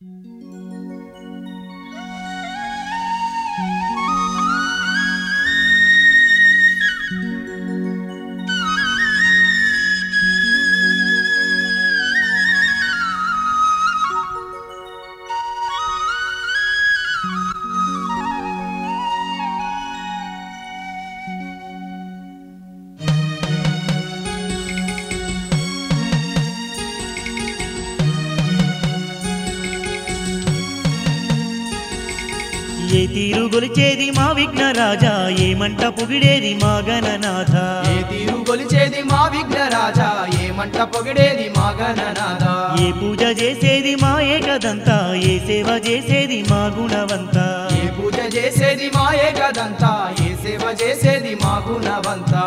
ఏ తీరు గొలిచేది మా విఘ్నరాజా ఏమంట పొగిడేది మా గణనాథ ఏ తీరు గొలిచేది మా విఘ్నరాజా ఏమంట పొగిడేది మా గణనాథ ఏ పూజ చేసేది మా ఏకదంతా ఏ సేవ చేసేది మా గుణవంత ఏ పూజ చేసేది మా ఏకదంతా ఏ సేవ చేసేది మా గుణవంతా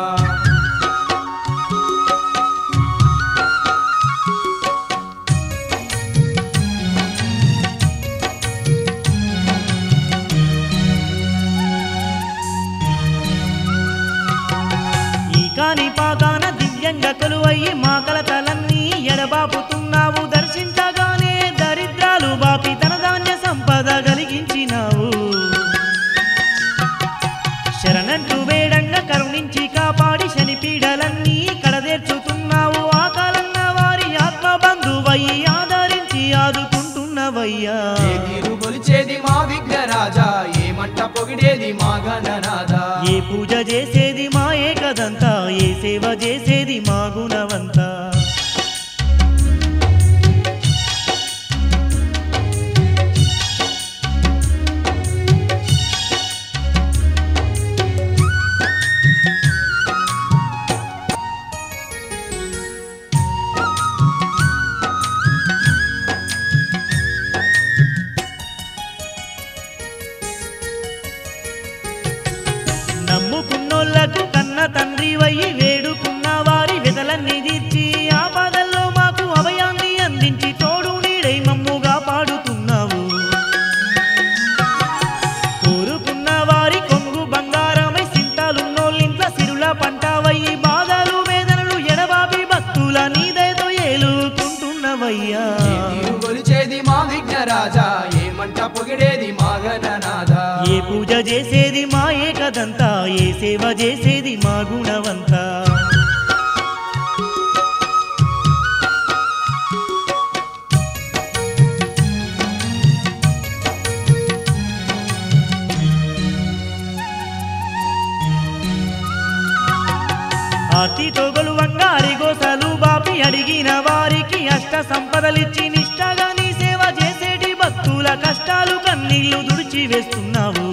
ఈ కాని పాకాన దివ్యంగా కొలువయ్యి మా కలతలన్నీ ఎడబాపుతున్నావు దర్శించగానే దరిద్రాలు బాపి తన ధాన్య సంపద కలిగించినావు శరణంటూ వేడంగా కరుణించి కాపాడి శని పీడలన్నీ కడదేర్చుతున్నావు ఆకాలన్న వారి ఆత్మ బంధువయ్యి ఆదరించి ఆదుకుంటున్నవయ్యా ఏ తీరు గొలిచేది మా విఘ్నరాజా ఏమంట పొగిడేది మా గణనాథ ఏ పూజ చేసేది మా ఏకదంతా ఏ సేవ చేసేది మా గుణవంతా నమ్ముకున్నోళ్లకు కన్న తండ్రి వయ్యి వేడుకున్న వారి విధలన్నీ తీర్చి ఆపదల్లో మాకు అభయాన్ని అందించి తోడు నీడై మమ్ముగా పాడుతున్నావు కోరుకున్న వారి కొంగు బంగారమై సింతాలున్నోళ్ళింట్ల సిరుల పంటవయ్యి బాధలు వేదనలు ఎడబాపి భక్తుల నీదేదో ఏలుకుంటున్నవయ్యా ఏ తీరు గొలిచేది మా విఘ్నరాజా ఏమంట పొగిడేది మా గణనాథ ఏ పూజ చేసేది మా ఏకదంతా ఏ సేవ చేసేది మా గుణవంతా ఆర్తితో గొలువంగా అరిగోసలు బాపి అడిగిన వారికి అష్ట సంపదలిచ్చి నిష్టగా నీ సేవ చేసేటి భక్తుల కష్టాలు కన్నీళ్లు దుడిచి వేస్తున్నావు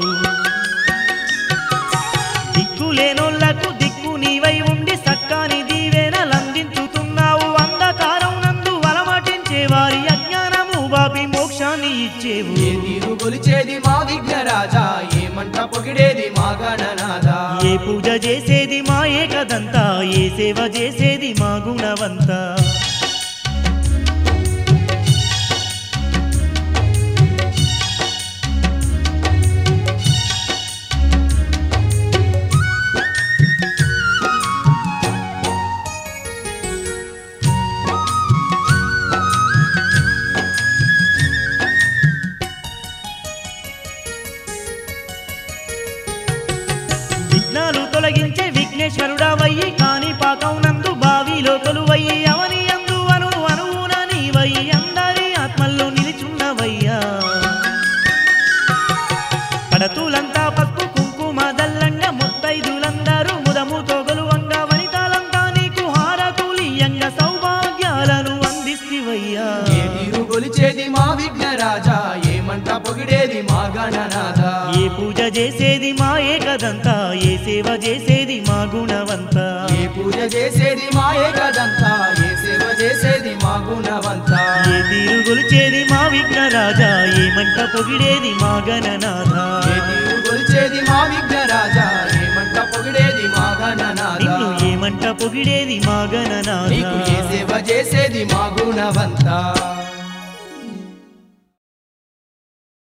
దిక్కులేనోళ్లకు దిక్కు నీవై ఉండి సక్కాని దీవెనలందించుతున్నావు అంధకారం నందు అలమటించే వారి అజ్ఞానము బాపి మోక్షాన్ని ఇచ్చేవు ఏ తీరు గొలిచేది మా విఘ్నరాజా ఏమంట పొగిడేది మా గణనాథ ఏ పూజ చేసేది మా ఏకదంతా ఏ సేవ చేసేది మా గుణవంతా విఘ్నాలు తొలగించే విఘ్నేశ్వరుడవయ్యి కాని పాకం నందు బావిలో కొలువయ్యి అవని అందు అను అనువున నీవయ్యి అందరి ఆత్మల్లో నిలిచున్నవయ్యా పడతులంతా పక్కు కుంకుమ దల్లంగా ముత్తైదులందరూ ముదముతో గొలువంగా వనితాలంతా నీకు హారతులియంగా సౌభాగ్యాలను అందిస్తివయ్యా ఏ తీరు గొలిచేది మా విఘ్నరాజా ఏమంట పొగిడేది మా గణనాథ ఏ పూజ చేసేది మా ఏకదంతా ఏ సేవ చేసేది మా గుణవంతా ఏ పూజ చేసేది మా ఏకదంతా ఏ సేవ చేసేది మా గుణవంతా ఏ తీరు గొలిచేది మా విఘ్నరాజా ఏమంట పొగిడేది మా గణనాథ ఏ తీరు గొలిచేది మా విఘ్నరాజా ఏమంట పొగిడేది మా గణనాథ నిన్ను ఏమంట పొగిడేది మా గణనాథ నీకు ఏ సేవ చేసేది మా గుణవంతా